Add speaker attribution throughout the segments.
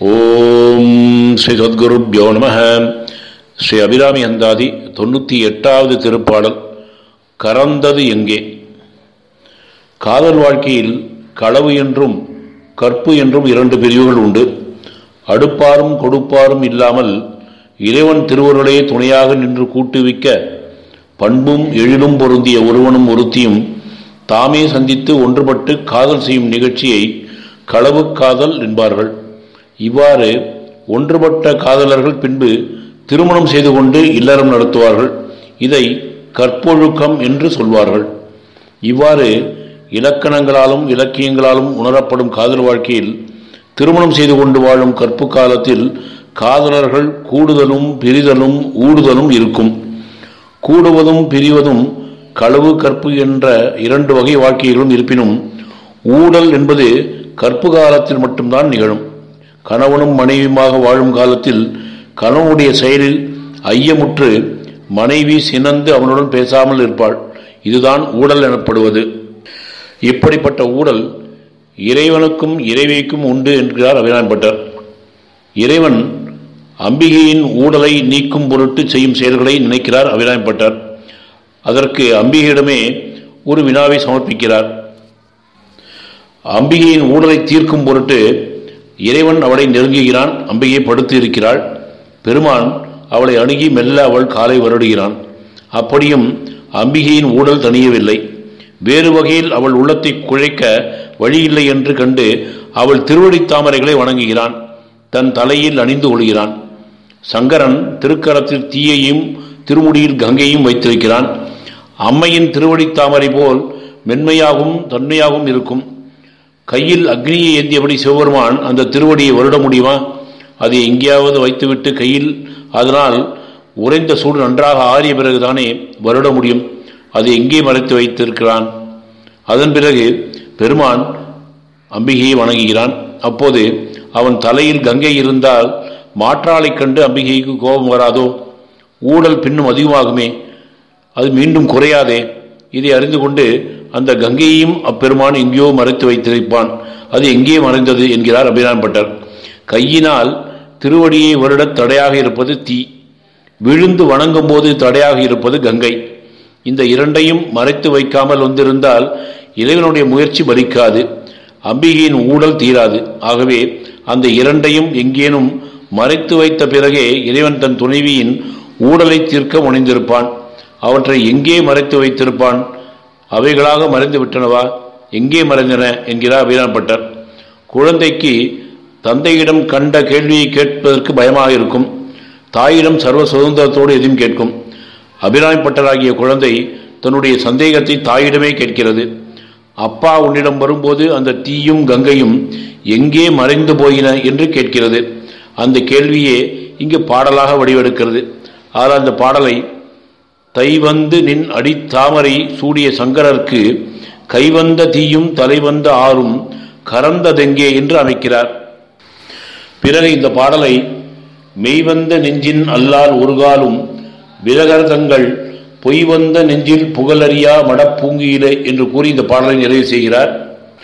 Speaker 1: ஓம் ஸ்ரீ சத்குருப்யோ நம ஸ்ரீ அபிராமி அந்தாதி தொண்ணூற்றி எட்டாவது திருப்பாடல் கறந்தது எங்கே காதல் வாழ்க்கையில் களவு என்றும் கற்பு என்றும் இரண்டு பிரிவுகள் உண்டு அடுப்பாரும் கொடுப்பாரும் இல்லாமல் இறைவன் திருவருளே துணையாக நின்று கூட்டுவிக்க பண்பும் எழிலும் பொருந்திய ஒருவனும் ஒருத்தியும் தாமே சந்தித்து ஒன்றுபட்டு காதல் செய்யும் நிகழ்ச்சியை களவு காதல் என்பார்கள் இவ்வாறு ஒன்றுபட்ட காதலர்கள் பின்பு திருமணம் செய்து கொண்டு இல்லறம் நடத்துவார்கள் இதை கற்பொழுக்கம் என்று சொல்வார்கள் இவ்வாறு இலக்கணங்களாலும் இலக்கியங்களாலும் உணரப்படும் காதல் வாழ்க்கையில் திருமணம் செய்து கொண்டு வாழும் கற்பு காலத்தில் காதலர்கள் கூடுதலும் பிரிதலும் ஊடுதலும் இருக்கும் கூடுவதும் பிரிவதும் களவு கற்பு என்ற இரண்டு வகை வாழ்க்கைகளும் இருப்பினும் ஊடல் என்பது கற்பு காலத்தில் மட்டும்தான் நிகழும் கணவனும் மனைவியுமாக வாழும் காலத்தில் கணவனுடைய செயலில் ஐயமுற்று மனைவி சினந்து அவனுடன் பேசாமல் இருப்பாள் இதுதான் ஊடல் எனப்படுவது இப்படிப்பட்ட ஊடல் இறைவனுக்கும் இறைவிக்கும் உண்டு என்கிறார் அபிரான்பட்டர் இறைவன் அம்பிகையின் ஊடலை நீக்கும் பொருட்டு செய்யும் செயல்களை நினைக்கிறார் அபிராம்பட்டர் அதற்கு அம்பிகையிடமே ஒரு வினாவை சமர்ப்பிக்கிறார் அம்பிகையின் ஊடலை தீர்க்கும் பொருட்டு இறைவன் அவளை நெருங்குகிறான் அம்பிகையை படுத்து இருக்கிறாள் பெருமான் அவளை அணுகி மெல்ல அவள் காலை வருடுகிறான் அப்படியும் அம்பிகையின் ஊடல் தணியவில்லை வேறு வகையில் அவள் உள்ளத்தை குழைக்க வழியில்லை என்று கண்டு அவள் திருவடித் தாமரைகளை வணங்குகிறான் தன் தலையில் அணிந்து கொள்கிறான் சங்கரன் திருக்கரத்தில் தீயையும் திருமுடியில் கங்கையும் வைத்திருக்கிறான் அம்மையின் திருவடித் தாமரை போல் மென்மையாகவும் தன்மையாகவும் இருக்கும் கையில் அக்னியை ஏந்தியபடி சிவபெருமான் அந்த திருவடியை வருட முடியுமா அதை எங்கேயாவது வைத்துவிட்டு கையில் அதனால் உறைந்த சூடு நன்றாக ஆறிய பிறகுதானே வருட முடியும் அதை எங்கே மறைத்து வைத்திருக்கிறான் அதன் பிறகு பெருமான் அம்பிகையை வணங்குகிறான் அப்போது அவன் தலையில் கங்கை இருந்தால் மாற்றாளைக் கண்டு அம்பிகைக்கு கோபம் வராதோ ஊழல் பின்னும் அதிகமாகுமே அது மீண்டும் குறையாதே இதை அறிந்து கொண்டு அந்த கங்கையையும் அப்பெருமான் எங்கேயோ மறைத்து வைத்திருப்பான் அது எங்கே மறைந்தது என்கிறார் அபிராம் பட்டர் கையினால் திருவடியை வருட தடையாக இருப்பது தீ விழுந்து வணங்கும் போது தடையாக இருப்பது கங்கை இந்த இரண்டையும் மறைத்து வைக்காமல் வந்திருந்தால் இறைவனுடைய முயற்சி பலிக்காது அம்பிகையின் ஊழல் தீராது ஆகவே அந்த இரண்டையும் எங்கேனும் மறைத்து வைத்த பிறகே இறைவன் தன் துணைவியின் ஊழலை தீர்க்க முனைந்திருப்பான் அவற்றை எங்கே மறைத்து வைத்திருப்பான் அவைகளாக மறைந்து விட்டனவா எங்கே மறைந்தன என்கிறார் வீரான்பட்டர் குழந்தைக்கு தந்தையிடம் கண்ட கேள்வியை கேட்பதற்கு பயமாக இருக்கும் தாயிடம் சர்வ சுதந்திரத்தோடு எதுவும் கேட்கும் அபிராமிப்பட்டராகிய குழந்தை தன்னுடைய சந்தேகத்தை தாயிடமே கேட்கிறது அப்பா உன்னிடம் வரும்போது அந்த தீயும் கங்கையும் எங்கே மறைந்து போயின என்று கேட்கிறது அந்த கேள்வியே இங்கு பாடலாக வடிவெடுக்கிறது ஆனால் அந்த பாடலை தைவந்து நின் அடித்தாமரை சூடிய சங்கரருக்கு கைவந்த தீயும் தலைவந்த ஆறும் கறந்ததெங்கே என்று அமைக்கிறார் பிறகு இந்த பாடலை மெய்வந்த நெஞ்சின் அல்லால் ஒருகாலும் விரகர்தங்கள் பொய்வந்த நெஞ்சில் புகழறியா மடப்பூங்கியிலே என்று கூறி இந்த பாடலை நிறைவு செய்கிறார்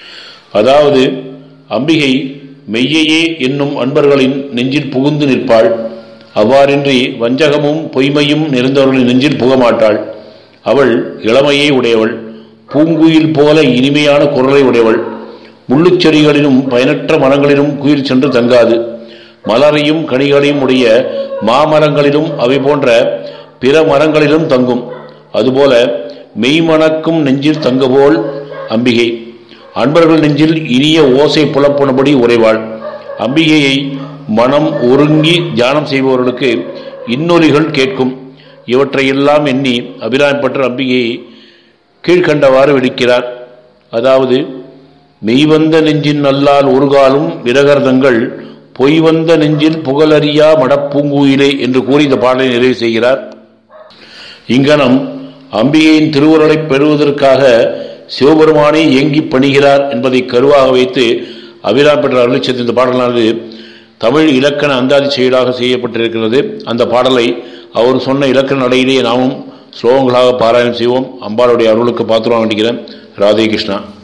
Speaker 1: அதாவது அம்பிகை மெய்யையே என்னும் அன்பர்களின் நெஞ்சில் புகுந்து நிற்பாள் அவ்வாறின்றி வஞ்சகமும் பொய்மையும் நிறைந்தவர்களின் நெஞ்சில் புகமாட்டாள் அவள் இளமையை உடையவள் பூங்குயில் போல இனிமையான குரலை உடையவள் முள்ளுச்செடிகளிலும் பயனற்ற மரங்களிலும் குயில் சென்று தங்காது மலரையும் கனிகளையும் உடைய மாமரங்களிலும் அவை போன்ற பிற மரங்களிலும் தங்கும் அதுபோல மெய்மணக்கும் நெஞ்சில் தங்கபோல் அம்பிகை அன்பர்கள் நெஞ்சில் இனிய ஓசை புலப்பனபடி உறைவாள் அம்பிகையை மனம் ஒருங்கி தியானம் செய்பவர்களுக்கு இன்னொலிகள் கேட்கும் இவற்றையெல்லாம் எண்ணி அபிராமப்பட்ட அம்பிகையை கீழ்கண்டவாறு விடுக்கிறார் அதாவது மெய்வந்த நெஞ்சின் நல்லால் ஒருகாலும் விரகர்தங்கள் பொய்வந்த நெஞ்சில் புகழறியா மடப்பூங்குயிலே என்று கூறி இந்த பாடலை நிறைவு செய்கிறார் இங்கனம் அம்பிகையின் திருவுருளை பெறுவதற்காக சிவபெருமானே இயங்கி பணிகிறார் என்பதை கருவாக வைத்து அபிராம் பெற்ற அருளிச்சத்து இந்த பாடலானது தமிழ் இலக்கண அந்தாதி செயலாக செய்யப்பட்டிருக்கிறது அந்த பாடலை அவர் சொன்ன இலக்கண நடையிலேயே நாமும் ஸ்லோகங்களாக பாராயணம் செய்வோம் அம்பாளுடைய அருளுக்கு பாத்திரம் வேண்டிக்கிறேன் ராதே கிருஷ்ணா